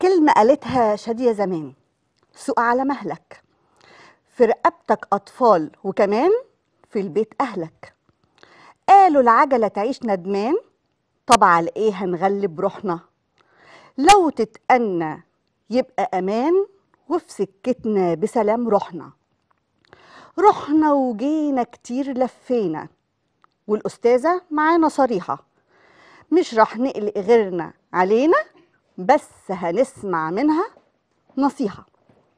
كلمة قالتها شادية زمان سوق على مهلك في رقبتك أطفال وكمان في البيت أهلك قالوا العجلة تعيش ندمان طب على إيه هنغلب روحنا لو تتأنى يبقى أمان وفي سكتنا بسلام رحنا رحنا وجينا كتير لفينا والأستاذة معانا صريحة مش رح نقلق غيرنا علينا بس هنسمع منها نصيحة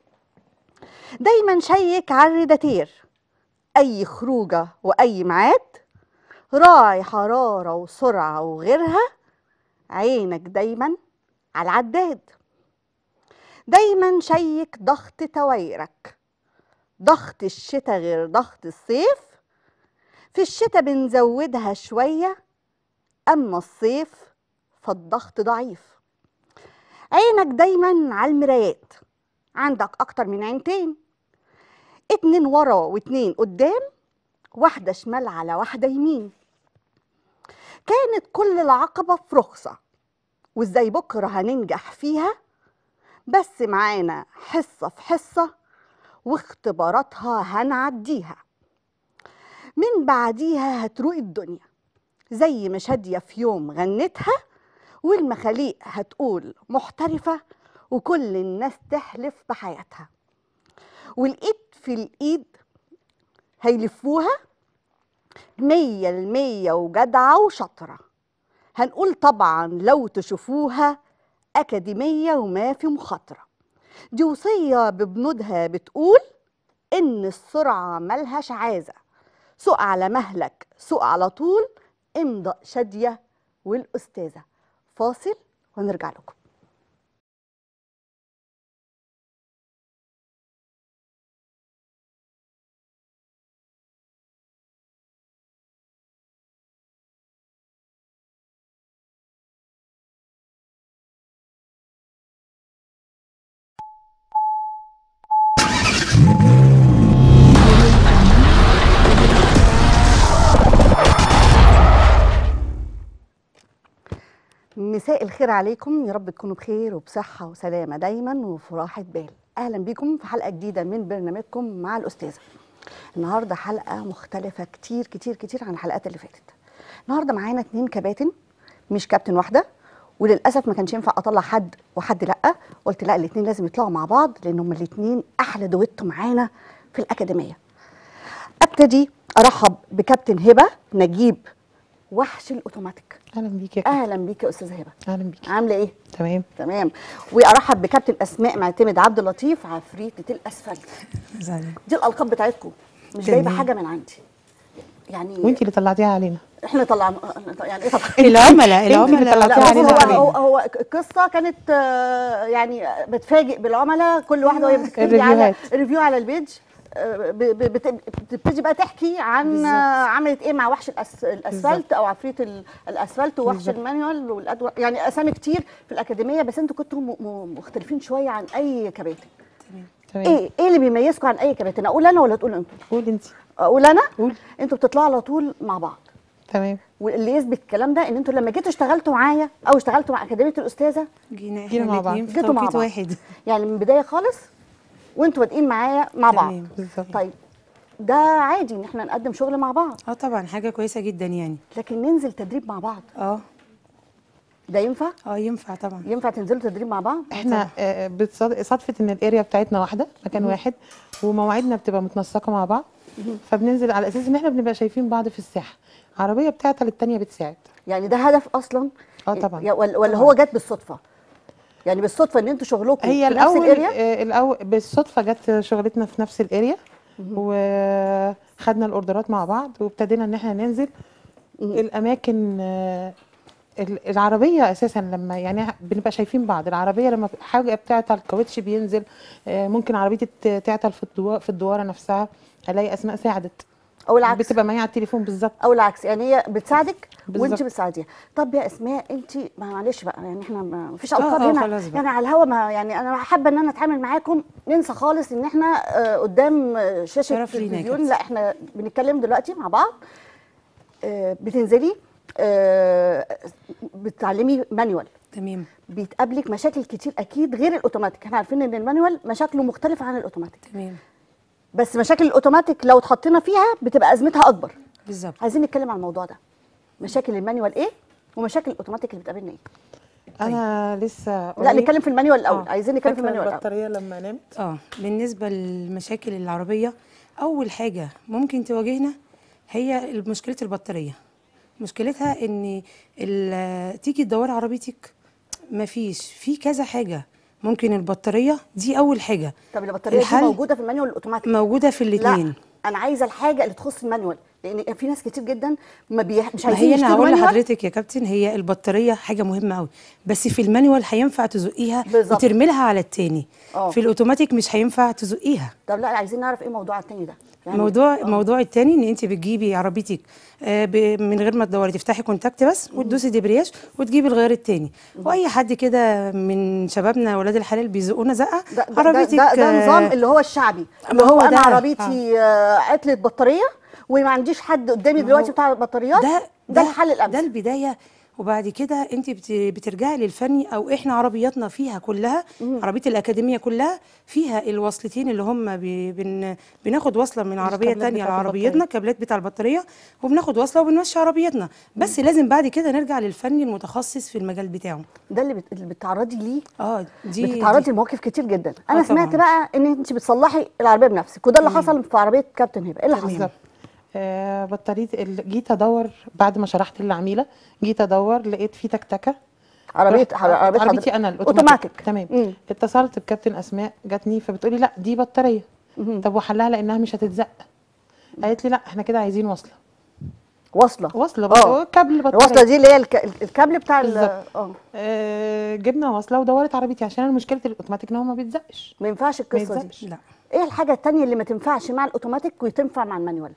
دايما شيك على الريداتير أي خروجة وأي ميعاد راعي حرارة وسرعة وغيرها عينك دايما على العداد دايما شيك ضغط توايرك ضغط الشتاء غير ضغط الصيف في الشتاء بنزودها شوية أما الصيف فالضغط ضعيف عينك دايما على المرايات عندك أكتر من عينتين اتنين ورا واتنين قدام واحدة شمال على واحدة يمين كانت كل العقبة في رخصة وازاي بكرة هننجح فيها بس معانا حصة في حصة واختباراتها هنعديها من بعديها هتروق الدنيا زي ما شادية في يوم غنتها والمخاليق هتقول محترفة وكل الناس تحلف بحياتها والإيد في الإيد هيلفوها مية المية وجدعة وشاطرة هنقول طبعا لو تشوفوها أكاديمية وما في مخاطرة دي وصية ببنودها بتقول إن السرعة ملهاش عازة سوق على مهلك سوق على طول امضى شادية والأستاذة فاصل ونرجع لكم مساء الخير عليكم يا رب تكونوا بخير وبصحة وسلامة دايما وفي راحة بال أهلا بيكم في حلقة جديدة من برنامجكم مع الأستاذة النهاردة حلقة مختلفة كتير كتير كتير عن الحلقات اللي فاتت النهاردة معانا اتنين كباتن مش كابتن واحدة وللأسف ما كانش ينفع أطلع حد وحد لأ قلت لا الاتنين لازم يطلعوا مع بعض لأن هما الاتنين أحلى دويتو معانا في الأكاديمية ابتدي ارحب بكابتن هبه نجيب وحش الاوتوماتيك اهلا بيك يا كابتن اهلا بيك يا استاذه هبه اهلا بيك عامله ايه تمام تمام وارحب بكابتن اسماء معتمد عبد اللطيف عفريته الاسفلت زعلان دي الالقاب بتاعتكم مش تمام. جايبه حاجه من عندي يعني وانت اللي طلعتيها علينا احنا طلعنا يعني ايه طبعا العملاء انت اللي العملاء طلعتيها لا علينا هو كمان. هو هو القصه كانت آه، يعني بتفاجئ بالعملاء كل واحده وهي بتكتب لي على الريفيوهات. ريفيو على البيج آه، ب- ب- بت- بتبتدي بقى تحكي عن آه، عملت ايه مع وحش الأس- الاسفلت او عفريت ال- الاسفلت ووحش بالظبط. المانيوال والادوار يعني اسامي كتير في الاكاديميه بس انتوا كنتوا م- م- مختلفين شويه عن اي كباتن تمام ايه ايه اللي بيميزكم عن اي كباتن اقول انا ولا تقول انتوا قولي انت اقول انا قولي انتوا بتطلعوا على طول مع بعض تمام واللي يثبت الكلام ده ان انتوا لما جيتوا اشتغلتوا معايا او اشتغلتوا مع اكاديميه الاستاذه جينا جينا احنا مع بعض. الاثنين في جيتوا مع توقيت بعض. واحد يعني من البدايه خالص وانتوا بادئين معايا مع بعض تمام. بالظبط طيب ده عادي ان احنا نقدم شغل مع بعض اه طبعا حاجه كويسه جدا يعني لكن ننزل تدريب مع بعض اه ده ينفع اه ينفع طبعا ينفع تنزلوا تدريب مع بعض احنا آه، بتصاد- صدفه ان الاريا بتاعتنا واحده مكان واحد ومواعيدنا بتبقى متنسقه مع بعض فبننزل على اساس ان احنا بنبقى شايفين بعض في الساحه عربيه بتعطل التانيه بتساعد يعني ده هدف اصلا اه طبعا يا- ولا ولا طبعاً. هو جت بالصدفه يعني بالصدفه ان انتوا شغلكم هي في نفس الاول الاريا آه، الاول بالصدفه جت شغلتنا في نفس الاريا وخدنا الاوردرات مع بعض وابتدينا ان احنا ننزل الاماكن آه، ال- العربيه اساسا لما يعني بنبقى شايفين بعض العربيه لما حاجه بتعطل الكاوتش بينزل آه، ممكن عربيتي تت- تعطل في الدوار في الدواره نفسها الاقي اسماء ساعدت او العكس بتبقى معايا على التليفون بالظبط او العكس يعني هي بتساعدك وانت بالظبط. بتساعديها طب يا اسماء انت ما معلش بقى يعني احنا ما فيش آه، القاب آه، هنا خلاص بقى. يعني على الهوا ما يعني انا حابه ان انا اتعامل معاكم ننسى خالص ان احنا آه، قدام آه، شاشه شرف لينا يا تلفزيون كابتن. لا احنا بنتكلم دلوقتي مع بعض آه، بتنزلي آه، بتتعلمي مانيوال تمام بيتقابلك مشاكل كتير اكيد غير الاوتوماتيك احنا عارفين ان المانيوال مشاكله مختلفه عن الاوتوماتيك تمام بس مشاكل الاوتوماتيك لو اتحطينا فيها بتبقى ازمتها اكبر بالظبط عايزين نتكلم عن الموضوع ده مشاكل المانيوال ايه ومشاكل الاوتوماتيك اللي بتقابلنا ايه انا لسه لا قريب- نتكلم في المانيوال الاول آه، عايزين نتكلم في فاكرة المانيوال الاول البطاريه لما نمت اه بالنسبه للمشاكل العربيه اول حاجه ممكن تواجهنا هي مشكله البطاريه مشكلتها ان ال- تيجي تدوري عربيتك مفيش في كذا حاجه ممكن البطاريه دي اول حاجه طب البطاريه دي الحل موجوده في المانيوال الاوتوماتيك موجوده في لا الاثنين انا عايزه الحاجه اللي تخص المانيوال لان في ناس كتير جدا ما بيح... مش ما عايزين هي انا يشتروا هقول مانيوال لحضرتك يا كابتن هي البطاريه حاجه مهمه قوي بس في المانيوال هينفع تزقيها بالظبط. وترمي لها على التاني آه. في الاوتوماتيك مش هينفع تزقيها طب لا عايزين نعرف ايه موضوع التاني ده الموضوع آه. الموضوع التاني ان انت بتجيبي عربيتك آه، ب- من غير ما تدوري تفتحي كونتاكت بس وتدوسي دبرياج وتجيبي الغيار التاني واي حد كده من شبابنا ولاد الحلال بيزقونا زقه ده ده, ده, ده, ده آه، نظام اللي هو الشعبي اللي ما هو هو انا ده. عربيتي آه. عطلت بطاريه وما عنديش حد قدامي ما دلوقتي هو بتاع البطاريات ده ده الحل ده الامثل البدايه وبعد كده انت بت- بترجعي للفني او احنا عربياتنا فيها كلها عربيه الاكاديميه كلها فيها الوصلتين اللي هم بي بن بناخد وصله من عربيه الكابلات تانية بتاعت لعربيتنا كابلات بتاع البطاريه وبناخد وصله وبنمشي عربيتنا بس لازم بعد كده نرجع للفني المتخصص في المجال بتاعه ده اللي, بت... اللي بتتعرضي ليه اه دي بتتعرضي دي. لمواقف كتير جدا انا آه سمعت طبعاً. بقى ان انت بتصلحي العربيه بنفسك وده اللي حصل في عربيه كابتن هبه ايه اللي حصل بالظبط آه بطاريه ال- جيت ادور بعد ما شرحت للعميله جيت ادور لقيت في تكتكه عربيه رحت- عربيه عربيتي حضرتك. انا اوتوماتيك تمام مم. اتصلت بكابتن اسماء جاتني فبتقولي لا دي بطاريه طب وحلها لانها مش هتتزق قالت لي لا احنا كده عايزين وصله واصله وصله آه. بقى كابل بطاريه الوصله دي اللي هي الك... الكابل بتاع ال... بالظبط. اه آه جبنا وصله ودورت عربيتي عشان انا مشكله الاوتوماتيك ان هو ما بيتزقش ما ينفعش القصه دي يتزقش. لا ايه الحاجه التانية اللي ما تنفعش مع الاوتوماتيك وتنفع مع المانيوال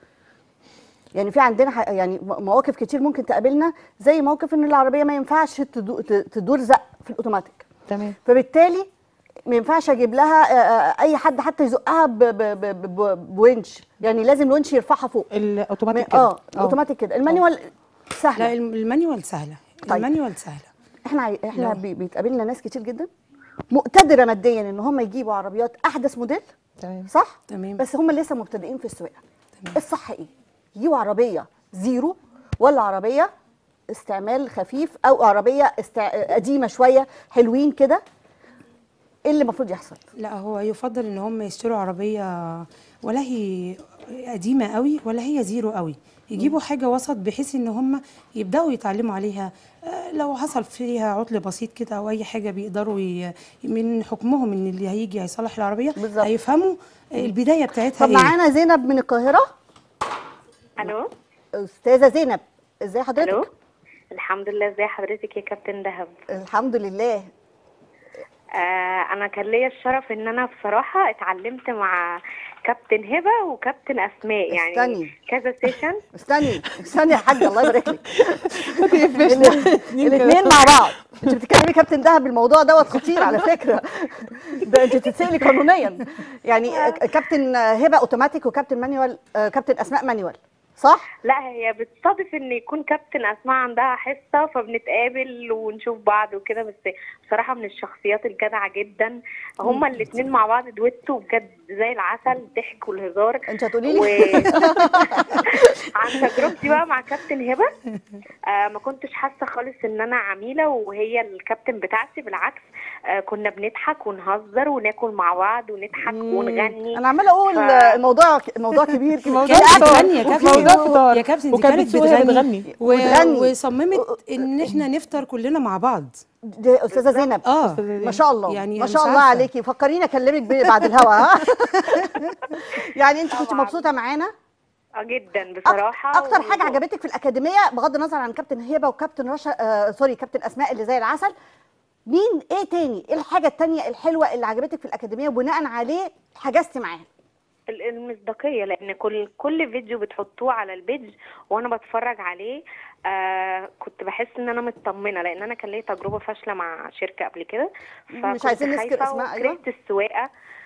يعني في عندنا ح- يعني م- مواقف كتير ممكن تقابلنا زي موقف ان العربيه ما ينفعش تدو- ت- تدور زق في الاوتوماتيك تمام فبالتالي ما ينفعش اجيب لها آه، آه، اي حد حتى يزقها ب- ب- ب- ب- بونش يعني لازم الونش يرفعها فوق الاوتوماتيك كده اه الاوتوماتيك كده المانيوال لا سهله الم- المانيوال سهله طيب. المانيوال سهله احنا عاي- احنا لا. بي- بيتقابلنا ناس كتير جدا مقتدره ماديا ان هم يجيبوا عربيات احدث موديل تمام صح تمام. بس هم لسه مبتدئين في السواقه الصح ايه يجيبوا عربيه زيرو ولا عربيه استعمال خفيف او عربيه استع... قديمه شويه حلوين كده ايه اللي المفروض يحصل لا هو يفضل ان هم يشتروا عربيه ولا هي قديمه قوي ولا هي زيرو قوي يجيبوا حاجه وسط بحيث ان هم يبداوا يتعلموا عليها آه، لو حصل فيها عطل بسيط كده او اي حاجه بيقدروا ي... من حكمهم ان اللي هيجي هيصلح العربيه بالظبط. هيفهموا البدايه بتاعتها طب ايه معانا زينب من القاهره الو استاذه زينب ازاي الو حضرتك الحمد لله ازي حضرتك يا كابتن دهب الحمد لله آه انا كان ليا الشرف ان انا بصراحه اتعلمت مع كابتن هبه وكابتن اسماء يعني استني. كذا سيشن استني استني يا حاجه الله يبارك لك تقفشنا الاثنين مع بعض انت بتتكلمي كابتن دهب الموضوع دوت خطير على فكره ده انت تتسالي قانونيا يعني كابتن هبه اوتوماتيك وكابتن مانيوال آه، كابتن اسماء مانيوال صح لا هي بتصادف ان يكون كابتن اسماء عندها حصه فبنتقابل ونشوف بعض وكده بس بصراحه من الشخصيات الجدعه جدا هما الاثنين مع بعض دويتو بجد زي العسل ضحك والهزار انت هتقولي و... لي عن تجربتي بقى مع كابتن هبه آه ما كنتش حاسه خالص ان انا عميله وهي الكابتن بتاعتي بالعكس آه كنا بنضحك ونهزر وناكل مع بعض ونضحك ونغني انا عماله اقول ف- آه، الموضوع الموضوع كبير كده موضوع كانت فطار. بتغني يا كابتن موضوع فطار. يا كابتن دي وكانت كانت بتسوق وهي بتغني بتغني. و... وتغني. وصممت ان احنا نفطر كلنا مع بعض دي استاذه زينب اه ما شاء الله يعني ما أنا شاء مش الله عارفة. عليكي فكريني اكلمك ب- بعد الهوا ها يعني انت كنت طبعاً. مبسوطه معانا اه جدا أك- بصراحه اكتر حاجه و- عجبتك في الاكاديميه بغض النظر عن كابتن هبه وكابتن رشا آه سوري كابتن اسماء اللي زي العسل مين ايه تاني ايه الحاجه التانيه الحلوه اللي عجبتك في الاكاديميه وبناء عليه حجزتي معاها ال- المصداقيه لان كل كل فيديو بتحطوه على البيج وانا بتفرج عليه آه كنت بحس ان انا مطمنه لان انا كان ليا تجربه فاشله مع شركه قبل كده مش فكنت عايزين نذكر خايفة أسماء، أيوة. وكرهت السواقه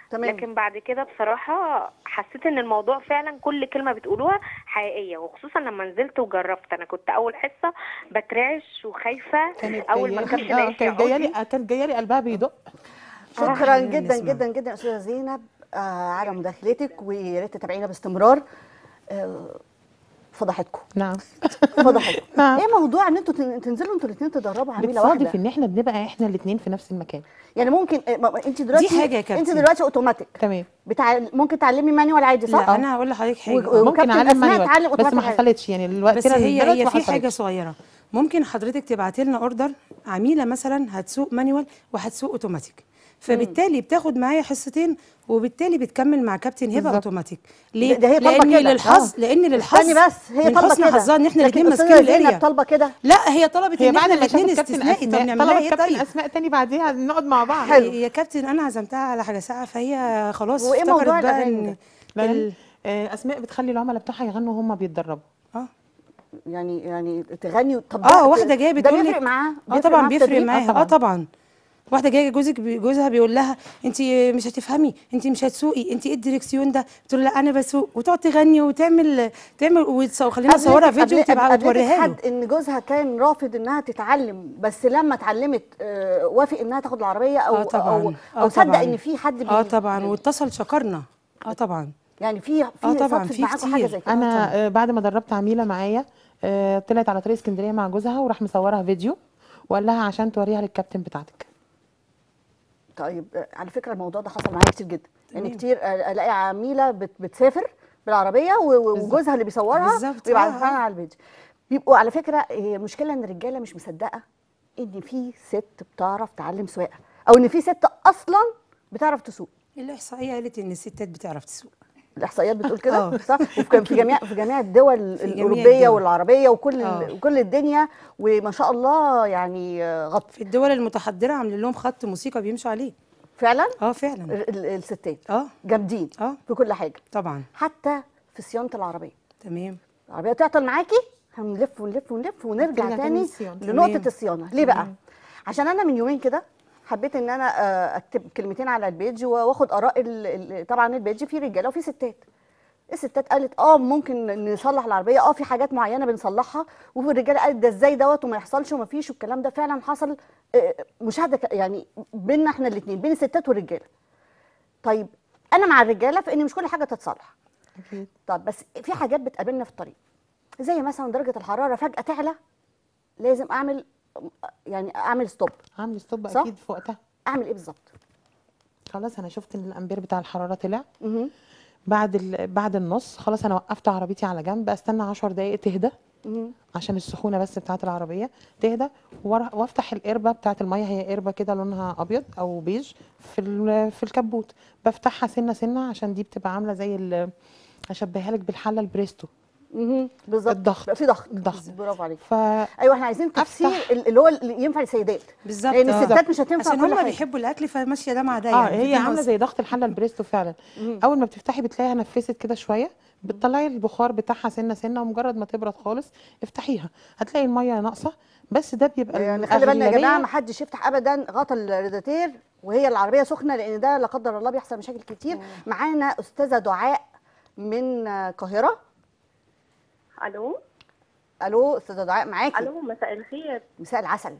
تمام. لكن بعد كده بصراحه حسيت ان الموضوع فعلا كل كلمه بتقولوها حقيقيه وخصوصا لما نزلت وجربت انا كنت اول حصه بترعش وخايفه كانت اول ما جاية- الكابتن اه عيسى كانت جايه يقول لي لي كانت جايه لي قلبها بيدق شكرا آه، جدا نسمع. جدا جدا استاذه زينب آه على مداخلتك ويا ريت تتابعينا باستمرار آه فضحتكم نعم فضحتكم نعم. ايه موضوع ان انتوا تن- تنزلوا انتوا الاثنين تدربوا عميله بتصادف واحده ان احنا بنبقى احنا الاثنين في نفس المكان يعني ممكن آه، ما- انت دلوقتي حاجة يا كابتن. انت دلوقتي اوتوماتيك تمام بتاع ممكن تعلمي مانيوال عادي صح لا انا هقول لحضرتك حاجه و- ممكن وكابتن اعلم أسماء مانيوال تعلم بس ما أوتوماتيك عادي. حصلتش يعني الوقت بس أنا هي دلوقتي هي ما في حاجه حصلتش. صغيره ممكن حضرتك تبعتي لنا اوردر عميله مثلا هتسوق مانيوال وهتسوق اوتوماتيك فبالتالي بتاخد معايا حصتين وبالتالي بتكمل مع كابتن هبه بالظبط. اوتوماتيك ليه؟ ده هي طالبة لان كده. للحظ آه. لان للحظ استني بس هي من طالبه حسن كده حظها ان احنا لكن الاثنين أستاذة ماسكين زينب الاريا طالبه كده لا هي طلبت هي ان بعد احنا ما الاثنين شافت كابتن استثنائي طب اسماء نعمل لها طلبت ايه كابتن طيب؟ اسماء تاني بعديها نقعد مع بعض حلو. يا كابتن انا عزمتها على حاجه ساعه فهي خلاص وإيه افتكرت موضوع بقى الأغاني ان ده؟ لأن ال- آه، اسماء بتخلي العملاء بتوعها يغنوا وهم بيتدربوا اه يعني يعني تغني طب اه ده- واحده جايه ده بتقول بيفرق لك معاه اه طبعا معاه في بيفرق التدريب؟ معاها اه طبعا واحده جايه جوزك بي- جوزها بيقول لها انت مش هتفهمي انت مش هتسوقي انت ايه الدريكسيون ده تقول لا انا بسوق وتقعد تغني وتعمل تعمل وتص- وخلينا قبلتك- نصورها فيديو قبل- وتبقى قبلتك وتوريها له حد ان جوزها كان رافض انها تتعلم بس لما اتعلمت آه، وافق انها تاخد العربيه او اه طبعا او, اه أو صدق طبعا ان في حد بي اه طبعا واتصل شكرنا اه طبعا يعني في في آه طبعاً، صدفت في معاكم حاجه كتير. زي كده انا آه، بعد ما دربت عميله معايا آه، طلعت على طريق اسكندريه مع جوزها وراح مصورها فيديو وقال لها عشان توريها للكابتن بتاعتك طيب آه، على فكره الموضوع ده حصل معايا كتير جدا يعني تمام. كتير آه، الاقي عميله بت بتسافر بالعربيه و- و- وجوزها اللي بيصورها بالظبط، ويبعتها آه، آه. لنا على الفيديو بيبقوا على فكره هي المشكله ان الرجاله مش مصدقه ان في ست بتعرف تعلم سواقه او ان في ست اصلا بتعرف تسوق الاحصائيه قالت ان الستات بتعرف تسوق الاحصائيات بتقول كده آه. صح وفي في جميع في جميع الدول جميع الاوروبيه الدول. والعربيه وكل آه. ال- وكل الدنيا وما شاء الله يعني آه، غط في الدول المتحضره عاملين لهم خط موسيقى بيمشوا عليه فعلا اه فعلا ال- ال- الستات اه جامدين اه في كل حاجه طبعا حتى في صيانه العربيه تمام العربيه تعطل معاكي هنلف ونلف ونلف ونرجع ترجع تاني تاني للصيانة. لنقطه تمام. الصيانه ليه بقى عشان انا من يومين كده حبيت ان انا آه، اكتب كلمتين على البيج واخد اراء ال- ال- طبعا البيج فيه رجاله وفيه ستات الستات قالت اه ممكن نصلح العربيه اه في حاجات معينه بنصلحها والرجاله قالت ده ازاي دوت وما يحصلش وما فيش والكلام ده فعلا حصل آه، مشاهده ك- يعني بيننا احنا الاثنين بين الستات والرجاله طيب انا مع الرجاله في ان مش كل حاجه تتصلح اكيد طب بس في حاجات بتقابلنا في الطريق زي مثلا درجه الحراره فجاه تعلى لازم اعمل يعني اعمل ستوب عامل ستوب صح؟ اكيد في وقتها اعمل ايه بالظبط خلاص انا شفت ان الامبير بتاع الحراره طلع مهم. بعد ال... بعد النص خلاص انا وقفت عربيتي على جنب استنى 10 دقائق تهدى مهم. عشان السخونه بس بتاعه العربيه تهدى وأروح- وافتح القربه بتاعه الميه هي قربه كده لونها ابيض او بيج في ال- في الكبوت بفتحها سنه سنه عشان دي بتبقى عامله زي ال- اشبهها لك بالحله البريستو مهم. بالظبط الضغط. بقى في ضغط الضغط. برافو عليك ف ايوه احنا عايزين تفسير أفتح. ال- اللي هو اللي ينفع للسيدات بالظبط لان آه. الستات مش هتنفع عشان كل هم حاجه بيحبوا الاكل فماشيه ده مع ده اه يعني هي دي عامله نقص. زي ضغط الحله البريستو فعلا اول ما بتفتحي بتلاقيها نفست كده شويه بتطلعي البخار بتاعها سنه سنه ومجرد ما تبرد خالص افتحيها هتلاقي الميه ناقصه بس ده بيبقى يعني خلي بالنا يا جماعه الأغلبية- ما حدش يفتح ابدا غطا الرادياتير وهي العربيه سخنه لان ده لا قدر الله بيحصل مشاكل كتير معانا استاذه دعاء من آه، القاهره الو الو استاذه دعاء معاكي الو مساء الخير مساء العسل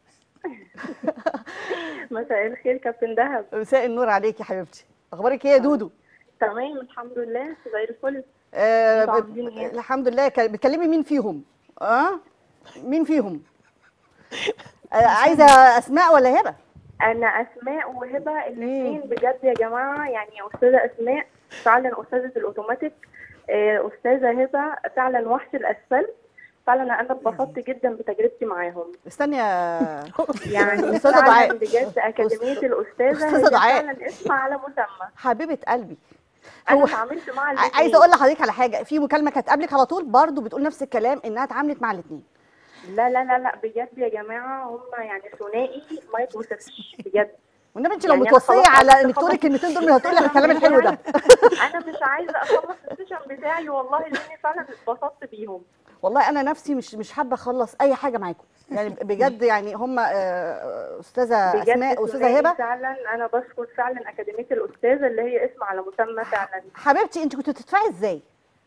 مساء الخير كابتن دهب مساء النور عليكي يا حبيبتي اخبارك ايه يا دودو تمام الحمد لله زي الفل آه انتوا ب- عاملين ايه؟ الحمد لله كان- بتكلمي مين فيهم اه مين فيهم آه عايزه اسماء ولا هبه انا اسماء وهبه الاثنين بجد يا جماعه يعني استاذه اسماء فعلا استاذه الاوتوماتيك آه، استاذه هبه فعلا وحش الاسفلت فعلا انا اتبسطت جدا بتجربتي معاهم استني يا يعني أستاذة فعلا دعاء. بجد اكاديميه الاستاذه أستاذة هي دعاء. فعلا اسم على مسمى حبيبه قلبي انا هو اتعاملت مع ع- الاثنين عايزه اقول لحضرتك على حاجه في مكالمه كانت قبلك على طول برضو بتقول نفس الكلام انها اتعاملت مع الاثنين لا لا لا لا بجد يا جماعه هم يعني ثنائي ما يتوصفش بجد والنبي انت لو يعني أنا متوصيه خلاص على عرفت انك تقولي خلاص. الكلمتين دول مش هتقولي الكلام الحلو ده انا مش عايزه اخلص السيشن بتاعي والله لاني فعلا اتبسطت بيهم والله انا نفسي مش مش حابه اخلص اي حاجه معاكم يعني بجد يعني هم آه، استاذه بجد اسماء واستاذه ثنائي هبه فعلا انا بشكر فعلا اكاديميه الاستاذه اللي هي اسم على مسمى فعلا حبيبتي انت كنت بتدفعي ازاي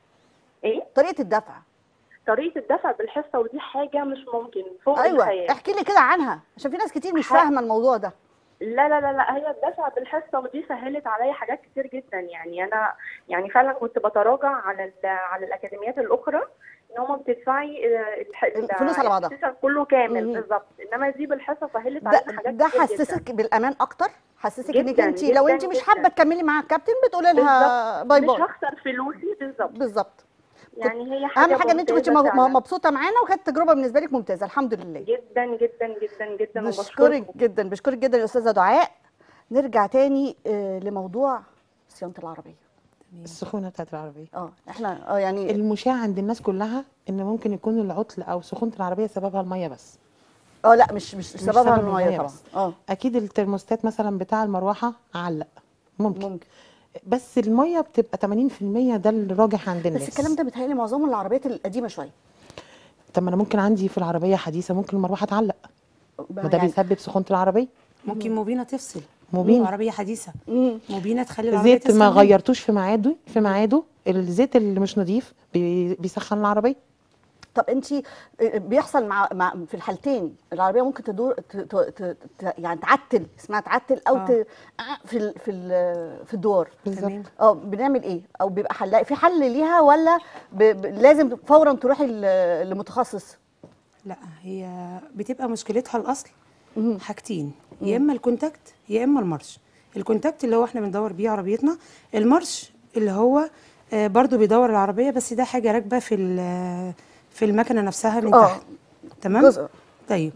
ايه طريقه الدفع طريقه الدفع بالحصه ودي حاجه مش ممكن فوق ايوه الخيال احكي لي كده عنها عشان في ناس كتير مش ح- فاهمه الموضوع ده لا لا لا لا هي الدفع بالحصه ودي سهلت عليا حاجات كتير جدا يعني انا يعني فعلا كنت بتراجع على ال- على الاكاديميات الاخرى ان هم بتدفعي آه، الح- الفلوس على بعضها. السيشن كله كامل مم. بالظبط انما دي بالحصه سهلت ده علينا حاجات ده كتير جدا. حسسك بالامان اكتر حسسك انك جداً، انت لو جداً، انت مش جداً. حابه تكملي مع الكابتن بتقولي لها باي مش باي هخسر فلوسي بالظبط بالظك يعني هي حاجه اهم حاجه ان انت كنت ممتازة فعلاً. مبسوطه معانا وكانت تجربه بالنسبه لك ممتازه الحمد لله جدا جدا جدا جدا بشكرك وبشكركم جدا بشكرك جدا يا استاذه دعاء نرجع تاني آه، لموضوع صيانه العربيه السخونه بتاعت العربيه اه احنا اه يعني المشاع عند الناس كلها ان ممكن يكون العطل او سخونه العربيه سببها الميه بس اه لا مش مش سببها سبب الميه المية طبعا بس. اه اكيد الترموستات مثلا بتاع المروحه علق ممكن, ممكن بس الميه بتبقى 80% ده الراجح عند الناس بس الكلام ده بيتهيألي معظمه العربيات القديمه شويه طب ما انا ممكن عندي في العربيه حديثه ممكن المروحه تعلق ما ده يعني- بيسبب سخونه العربيه ممكن موبينه تفصل موبينة. عربيه حديثه مم. موبينه تخلي العربيه زيت ما تسخن غيرتوش في ميعاده في ميعاده الزيت اللي مش نظيف بي- بيسخن العربيه طب انت بيحصل مع, مع في الحالتين العربيه ممكن تدور ت ت ت ت يعني تعتل اسمها تعتل او آه. ت في ال في ال في الدور بالظبط تمام اه بنعمل ايه او بيبقى حل في حل ليها ولا ب ب لازم فورا تروحي ل- لمتخصص لا هي بتبقى مشكلتها الاصل مم. حاجتين يا اما الكونتاكت يا اما المارش الكونتاكت اللي هو احنا بندور بيه عربيتنا المارش اللي هو آه، برضو بيدور العربيه بس ده حاجه راكبه في ال- في المكنه نفسها من آه. تحت تمام جزء طيب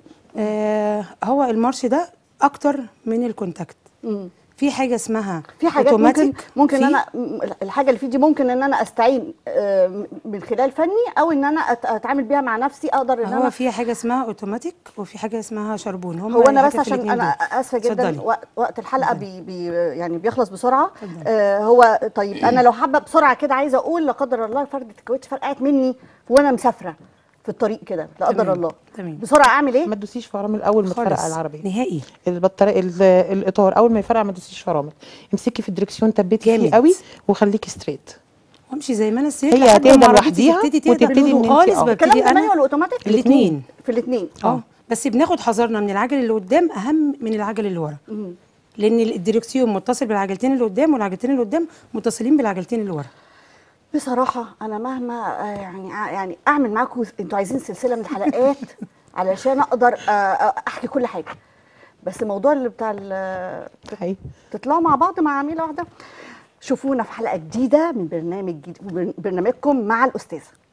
آه هو المارش ده اكتر من الكونتاكت مم. في حاجه اسمها في حاجات ممكن أوتوماتيك، ممكن في- انا م- الحاجه اللي في دي ممكن ان انا استعين آه، من خلال فني او ان انا أت- اتعامل بيها مع نفسي اقدر ان هو انا في حاجه اسمها اوتوماتيك وفي حاجه اسمها شربون هم هو انا بس الحاجات عشان الاتنين انا دول. اسفه جدا اتفضلي. وق- وقت الحلقه اتفضلي. بي بي يعني بيخلص بسرعه اتفضلي. آه هو طيب انا لو حابه بسرعه كده عايزه اقول لا قدر الله فرده الكاوتش فرقعت مني وانا مسافره في الطريق كده لا قدر تمام. الله تمام. بسرعه اعمل ايه ما تدوسيش فرامل اول ما تفرقع خالص العربيه نهائي البطاريه ال- الاطار اول ما يفرقع ما تدوسيش فرامل امسكي في الدركسيون ثبتي فيه جامد. قوي وخليكي ستريت وامشي زي ما انا سيرت هي لحد ما هتهدى عربيتي لوحديها تبتدي تهدى وتبتدي بهدوء إن أنت- خالص آه. الكلام ببتدي ده انا مانيوال اوتوماتيك الاثنين في الاثنين اه بس بناخد حذرنا من العجل اللي قدام اهم من العجل اللي ورا لان الدركسيون متصل بالعجلتين اللي قدام والعجلتين اللي قدام متصلين بالعجلتين اللي ورا بصراحه انا مهما آه، يعني آه، يعني اعمل معاكم انتوا عايزين سلسله من الحلقات علشان اقدر آه، آه، احكي كل حاجه بس الموضوع اللي بتاع ال- هي تطلعوا مع بعض مع عميله واحده شوفونا في حلقه جديده من برنامج جديد برنامجكم مع الاستاذه